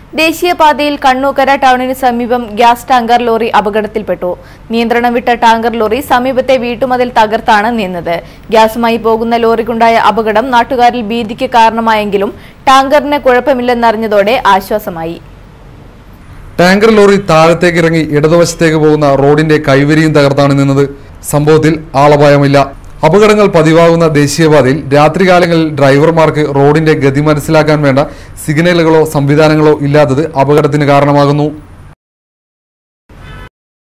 ദേശീയപാതയിൽ കണ്ണൂക്കര ടൗണിന് സമീപം gas tanker lorry അപകടത്തിൽപ്പെട്ടു നിയന്ത്രണം വിട്ട ടാങ്കർ ലോറി സമീപത്തെ വീട്ടുമതിൽ തകർത്താണ് നിന്നത് ഗ്യാസുമായി പോകുന്ന ലോറിക്കുണ്ടായ അപകടം നാട്ടുകാരിൽ ഭീതിക്ക് കാരണമായെങ്കിലും ടാങ്കറിന് കുഴപ്പമില്ലെന്നറിഞ്ഞതോടെ ആശ്വാസമായി ടാങ്കർ ലോറി താഴത്തേക്ക് ഇറങ്ങി ഇടതുവശത്തേക്ക് പോകുന്ന റോഡിന്റെ കൈവരിയും തകർത്താണ് നിന്നത് സംഭവത്തിൽ ആളപായമില്ല അപകടങ്ങൾ പതിവാകുന്ന ദേശീയപാതയിൽ രാത്രികാലങ്ങളിൽ ഡ്രൈവർമാർക്ക് റോഡിന്റെ ഗതി മനസ്സിലാക്കാൻ വേണ്ട സിഗ്നലുകളോ സംവിധാനങ്ങളോ ഇല്ലാത്തത് അപകടത്തിന് കാരണമാകുന്നു